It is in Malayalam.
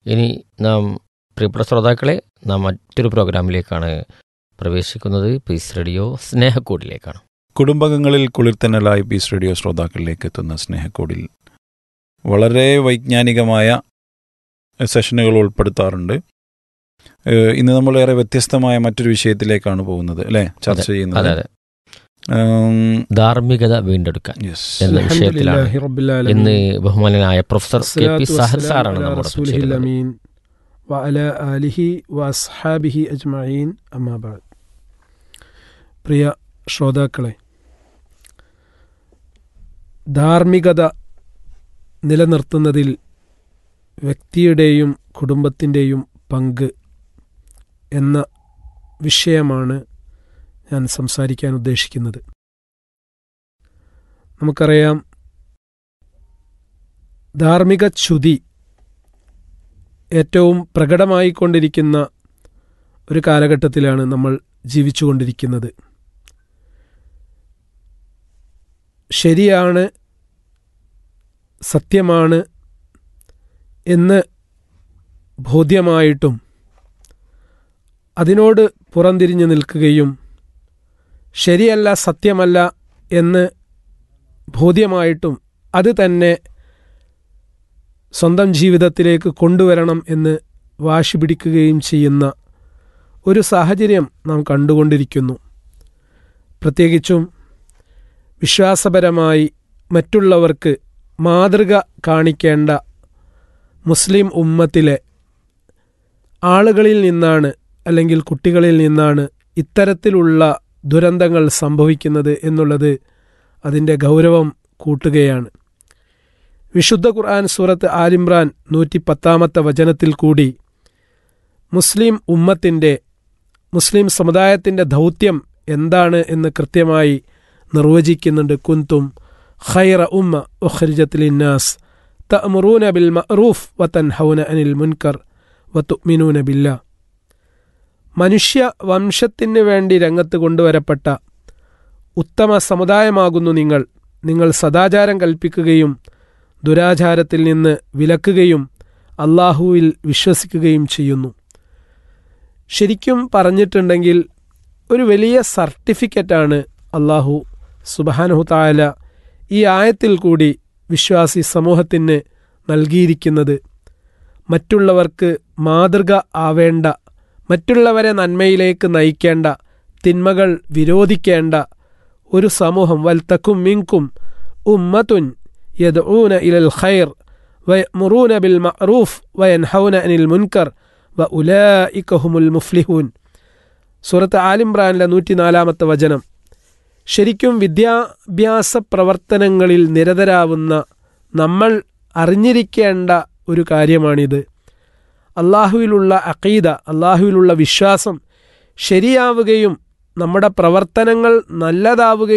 ഇനി നാം പ്രിയപ്പെട്ട ശ്രോതാക്കളെ നാം മറ്റൊരു പ്രോഗ്രാമിലേക്കാണ് പ്രവേശിക്കുന്നത് പീസ് റേഡിയോ സ്നേഹക്കൂടിലേക്കാണ് കുടുംബകങ്ങളിൽ കുളിർത്തനലായി പീസ് റേഡിയോ ശ്രോതാക്കളിലേക്ക് എത്തുന്ന സ്നേഹക്കോടിൽ വളരെ വൈജ്ഞാനികമായ സെഷനുകൾ ഉൾപ്പെടുത്താറുണ്ട് ഏഹ് ഇന്ന് നമ്മൾ ഏറെ വ്യത്യസ്തമായ മറ്റൊരു വിഷയത്തിലേക്കാണ് പോകുന്നത് അല്ലേ ചർച്ച അതെ ചെയ്യുന്നത് അതെ ധാർമ്മികത വീണ്ടെടുക്കാൻ യെസ് എന്ന الحمد വിഷയത്തിലാണ് لله رب العالمين ഇന്ന് ബഹുമാനനായ പ്രൊഫസർ കെ والصلاة പി സാഹൽ والسلام സാറാണ് على നമ്മുടെ رسوله الأمين وعلى آله وأصحابه أجمعين أما بعد പ്രിയ ശ്രോതാക്കളെ ധാർമ്മികത നിലനിർത്തുന്നതിൽ വ്യക്തിയുടെയും കുടുംബത്തിൻ്റെയും പങ്ക് എന്ന വിഷയമാണ് ഞാൻ സംസാരിക്കാൻ ഉദ്ദേശിക്കുന്നത് നമുക്കറിയാം ധാർമ്മിക ച്യുതി ഏറ്റവും പ്രകടമായിക്കൊണ്ടിരിക്കുന്ന ഒരു കാലഘട്ടത്തിലാണ് നമ്മൾ ജീവിച്ചുകൊണ്ടിരിക്കുന്നത് ശരിയാണ് സത്യമാണ് എന്ന് ബോധ്യമായിട്ടും അതിനോട് പുറംതിരിഞ്ഞു നിൽക്കുകയും ശരിയല്ല സത്യമല്ല എന്ന് ബോധ്യമായിട്ടും അത് തന്നെ സ്വന്തം ജീവിതത്തിലേക്ക് കൊണ്ടുവരണം എന്ന് വാശി പിടിക്കുകയും ചെയ്യുന്ന ഒരു സാഹചര്യം നാം കണ്ടുകൊണ്ടിരിക്കുന്നു പ്രത്യേകിച്ചും വിശ്വാസപരമായി മറ്റുള്ളവർക്ക് മാതൃക കാണിക്കേണ്ട മുസ്ലിം ഉമ്മത്തിലെ ആളുകളിൽ നിന്നാണ് അല്ലെങ്കിൽ കുട്ടികളിൽ നിന്നാണ് ഇത്തരത്തിലുള്ള ദുരന്തങ്ങൾ സംഭവിക്കുന്നത് എന്നുള്ളത് അതിൻ്റെ ഗൗരവം കൂട്ടുകയാണ് വിശുദ്ധ ഖുർആൻ സൂറത്ത് ആലിമ്രാൻ നൂറ്റി പത്താമത്തെ വചനത്തിൽ കൂടി മുസ്ലിം ഉമ്മത്തിൻ്റെ മുസ്ലിം സമുദായത്തിൻ്റെ ദൗത്യം എന്താണ് എന്ന് കൃത്യമായി നിർവചിക്കുന്നുണ്ട് കുന്തും ഖൈറ ഉമ്മ ഉഖ്രിജത്തിലിന്നാസ് തഅമുറൂന ബിൽ മഅറൂഫ് വതൻഹൗന അനിൽ മുൻകർ വതുഅ്മിനൂന ബില്ലാ മനുഷ്യ വംശത്തിന് വേണ്ടി രംഗത്ത് കൊണ്ടുവരപ്പെട്ട ഉത്തമ സമുദായമാകുന്നു നിങ്ങൾ നിങ്ങൾ സദാചാരം കൽപ്പിക്കുകയും ദുരാചാരത്തിൽ നിന്ന് വിലക്കുകയും അള്ളാഹുവിൽ വിശ്വസിക്കുകയും ചെയ്യുന്നു ശരിക്കും പറഞ്ഞിട്ടുണ്ടെങ്കിൽ ഒരു വലിയ സർട്ടിഫിക്കറ്റാണ് അള്ളാഹു സുബാനുഹു താല ഈ ആയത്തിൽ കൂടി വിശ്വാസി സമൂഹത്തിന് നൽകിയിരിക്കുന്നത് മറ്റുള്ളവർക്ക് മാതൃക ആവേണ്ട മറ്റുള്ളവരെ നന്മയിലേക്ക് നയിക്കേണ്ട തിന്മകൾ വിരോധിക്കേണ്ട ഒരു സമൂഹം വൽത്തക്കും മിങ്കും ഉമ്മത്തുൻ യദ്ഊന ഇലൽ ഖൈർ വയമുറൂന ബിൽ മഅറൂഫ് വയൻഹൗന അനിൽ മുൻകർ വ ഉലായിക്കഹുമുൽ മുഫ്ലിഹൂൻ സൂറത്ത് ആലിംറാനിലെ നൂറ്റിനാലാമത്തെ വചനം ശരിക്കും വിദ്യാഭ്യാസ പ്രവർത്തനങ്ങളിൽ നിരതരാവുന്ന നമ്മൾ അറിഞ്ഞിരിക്കേണ്ട ഒരു കാര്യമാണിത് അള്ളാഹുവിലുള്ള അഖീദ അള്ളാഹുവിലുള്ള വിശ്വാസം ശരിയാവുകയും നമ്മുടെ പ്രവർത്തനങ്ങൾ നല്ലതാവുകയും